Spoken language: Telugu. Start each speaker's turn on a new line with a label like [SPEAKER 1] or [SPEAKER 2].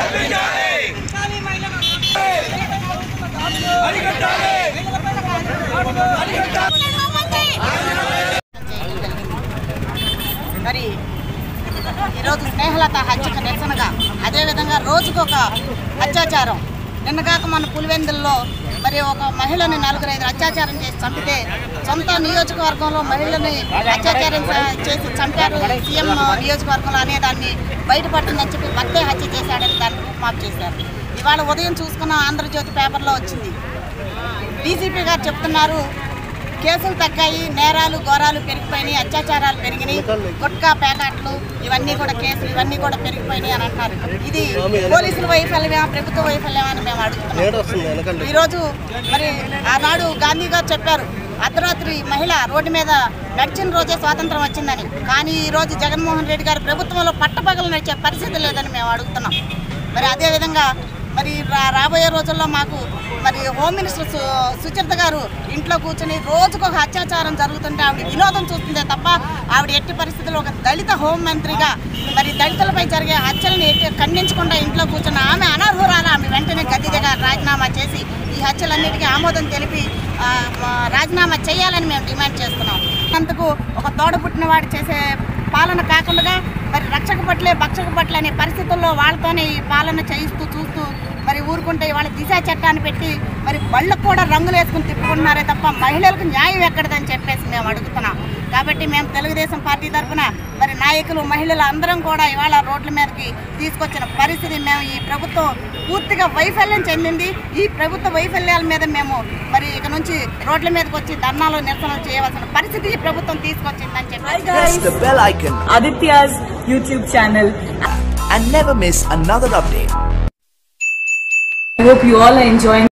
[SPEAKER 1] మరి ఈరోజు స్నేహలత హత్యకు నిరసనగా అదేవిధంగా రోజుకొక అత్యాచారం నిన్నగాక మన పులివెందుల్లో మరి ఒక మహిళని నలుగురు ఐదు అత్యాచారం చేసి చంపితే సొంత నియోజకవర్గంలో మహిళని అత్యాచారం చ- చేసి చంపారు సీఎం నియోజకవర్గంలో అనేదాన్ని బయటపడుతుందని చెప్పి భర్తే హత్య చేశాడని దాన్ని రూపుమాపు చేశారు ఇవాళ ఉదయం చూసుకున్న ఆంధ్రజ్యోతి పేపర్లో వచ్చింది డీజీపీ గారు చెప్తున్నారు కేసులు తగ్గాయి నేరాలు ఘోరాలు పెరిగిపోయినాయి అత్యాచారాలు పెరిగినాయి గుట్కా పేకాట్లు ఇవన్నీ కూడా కేసులు ఇవన్నీ కూడా పెరిగిపోయినాయి అని అంటారు ఇది పోలీసుల వైఫల్యమా ప్రభుత్వ వైఫల్యమా అని మేము అడుగుతున్నాం ఈరోజు మరి ఆనాడు గాంధీ గారు చెప్పారు అర్ధరాత్రి మహిళ రోడ్డు మీద నడిచిన రోజే స్వాతంత్రం వచ్చిందని కానీ ఈ రోజు జగన్మోహన్ రెడ్డి గారి ప్రభుత్వంలో పట్టపగలు నడిచే పరిస్థితి లేదని మేము అడుగుతున్నాం మరి అదేవిధంగా మరి రా రాబోయే రోజుల్లో మాకు మరి హోమ్ మినిస్టర్ సు సుచరిత గారు ఇంట్లో కూర్చొని రోజుకు ఒక అత్యాచారం జరుగుతుంటే ఆవిడ వినోదం చూస్తుందే తప్ప ఆవిడ ఎట్టి పరిస్థితుల్లో ఒక దళిత హోం మంత్రిగా మరి దళితులపై జరిగే హత్యలను ఎట్టి ఖండించకుండా ఇంట్లో కూర్చున్న ఆమె అనర్హురాలు ఆమె వెంటనే గది దగ్గర రాజీనామా చేసి ఈ హత్యలన్నిటికీ ఆమోదం తెలిపి ఆ, మా రాజీనామా చేయాలని మేము డిమాండ్ చేస్తున్నాం అందుకు ఒక తోడ పుట్టిన వాడు చేసే పాలన కాకుండా మరి రక్షక పట్లే భక్షక పట్ల అనే పరిస్థితుల్లో వాళ్ళతోనే ఈ పాలన చేయిస్తూ చూస్తూ మరి ఊరుకుంటే వాళ్ళ దిశ చట్టాన్ని పెట్టి మరి బళ్ళకు కూడా రంగులు వేసుకుని తిప్పుకుంటున్నారే తప్ప మహిళలకు న్యాయం ఎక్కడదని చెప్పేసి మేము అడుగుతున్నాం కాబట్టి మేము తెలుగుదేశం పార్టీ తరఫున మరి నాయకులు మహిళలు అందరం కూడా ఇవాళ రోడ్ల మీదకి తీసుకొచ్చిన పరిస్థితి మేము ఈ ప్రభుత్వం పూర్తిగా వైఫల్యం చెందింది ఈ ప్రభుత్వ వైఫల్యాల మీద మేము మరి ఇక నుంచి రోడ్ల మీదకి వచ్చి ధర్నాలు నిరసనలు చేయవలసిన పరిస్థితి ఈ ప్రభుత్వం తీసుకొచ్చిందని చెప్పి
[SPEAKER 2] Press the bell icon
[SPEAKER 3] Aditya's YouTube channel.
[SPEAKER 2] and never miss another update.
[SPEAKER 3] I hope you all are enjoying